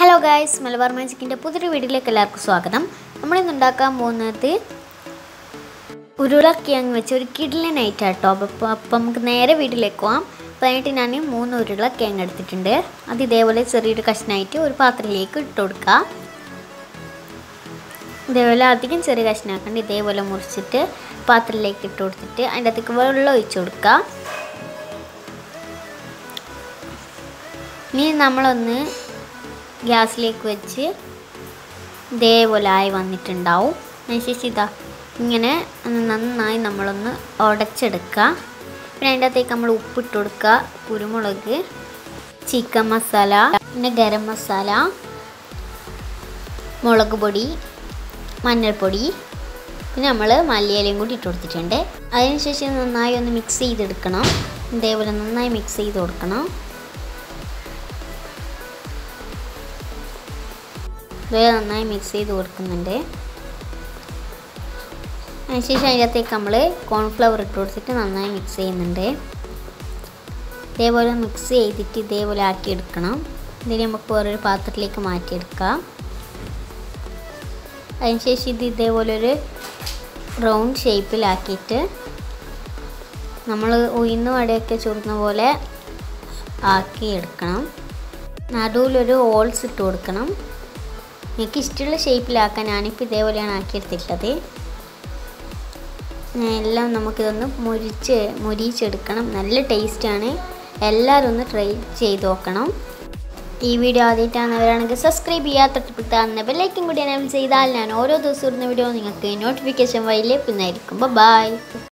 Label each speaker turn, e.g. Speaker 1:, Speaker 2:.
Speaker 1: hello guys Malabar മാജിക്കിൻ്റെ പുതിയൊരു വീഡിയോയിലേക്ക് എല്ലാവർക്കും സ്വാഗതം നമ്മളിന്ന് ഉണ്ടാക്കാൻ പോകുന്നത് ഉരുളക്കിഴങ്ങ് വെച്ച് ഒരു കിഡ്ലിനായിട്ട് കേട്ടോ അപ്പോൾ അപ്പം നമുക്ക് നേരെ വീട്ടിലേക്ക് പോകാം അപ്പോൾ അതിനായിട്ട് ഞാൻ മൂന്ന് ഉരുളക്കിഴങ്ങ് എടുത്തിട്ടുണ്ട് അത് ഇതേപോലെ ചെറിയൊരു കഷ്ണമായിട്ട് ഒരു പാത്രത്തിലേക്ക് ഇട്ട് കൊടുക്കുക ഇതേപോലെ അധികം ചെറിയ കഷ്ണമാക്കണ്ട് ഇതേപോലെ മുറിച്ചിട്ട് പാത്രത്തിലേക്ക് ഇട്ട് കൊടുത്തിട്ട് അതിൻ്റെ അകത്തേക്ക് വെള്ളം ഒഴിച്ച് കൊടുക്കുക ഇനി നമ്മളൊന്ന് ഗ്യാസിലേക്ക് വെച്ച് ഇതേപോലെ ആയി വന്നിട്ടുണ്ടാവും അതിനുശേഷം ഇതാ ഇങ്ങനെ ഒന്ന് നന്നായി നമ്മളൊന്ന് ഉടച്ചെടുക്കുക പിന്നെ അതിൻ്റെ അകത്തേക്ക് നമ്മൾ ഉപ്പിട്ട് കൊടുക്കുക കുരുമുളക് ചിക്കൻ മസാല പിന്നെ ഗരം മസാല മുളക് പൊടി മഞ്ഞൾപ്പൊടി പിന്നെ നമ്മൾ മല്ലിയിലയും കൂടി ഇട്ട് കൊടുത്തിട്ടുണ്ട് അതിനുശേഷം നന്നായി ഒന്ന് മിക്സ് ചെയ്തെടുക്കണം ഇതേപോലെ നന്നായി മിക്സ് ചെയ്ത് കൊടുക്കണം ഇത് നന്നായി മിക്സ് ചെയ്ത് കൊടുക്കുന്നുണ്ട് അതിനുശേഷം അതിനകത്തേക്ക് നമ്മൾ കോൺഫ്ലവർ ഇട്ട് കൊടുത്തിട്ട് നന്നായി മിക്സ് ചെയ്യുന്നുണ്ട് ഇതേപോലെ മിക്സ് ചെയ്തിട്ട് ഇതേപോലെ ആക്കിയെടുക്കണം ഇതിന് നമുക്ക് വേറൊരു പാത്രത്തിലേക്ക് മാറ്റിയെടുക്കാം അതിനുശേഷം ഇത് ഇതേപോലെ ഒരു റൗണ്ട് ഷേപ്പിലാക്കിയിട്ട് നമ്മൾ ഉയർന്ന വടയൊക്കെ ചുടുന്ന പോലെ ആക്കിയെടുക്കണം നടുവിലൊരു ഹോൾസ് ഇട്ട് കൊടുക്കണം എനിക്ക് ഇഷ്ടമുള്ള ഷേപ്പിലാക്കാൻ ഞാനിപ്പോൾ ഇതേപോലെയാണ് ആക്കിയെടുത്തിട്ടുള്ളത് എല്ലാം നമുക്കിതൊന്ന് മുരിച്ച് മുരിച്ചെടുക്കണം നല്ല ടേസ്റ്റാണ് എല്ലാവരും ഒന്ന് ട്രൈ ചെയ്ത് നോക്കണം ഈ വീഡിയോ ആദ്യമായിട്ടാണെന്നവരാണെങ്കിൽ സബ്സ്ക്രൈബ് ചെയ്യാത്ത തൊട്ടടുത്താകുന്ന ബെല്ലൈക്കും കൂടി എനേബിൾ ചെയ്താൽ ഞാൻ ഓരോ ദിവസവും ഇടുന്ന വീഡിയോ നിങ്ങൾക്ക് നോട്ടിഫിക്കേഷൻ വഴി ലഭിക്കുന്നതായിരിക്കും ബൈ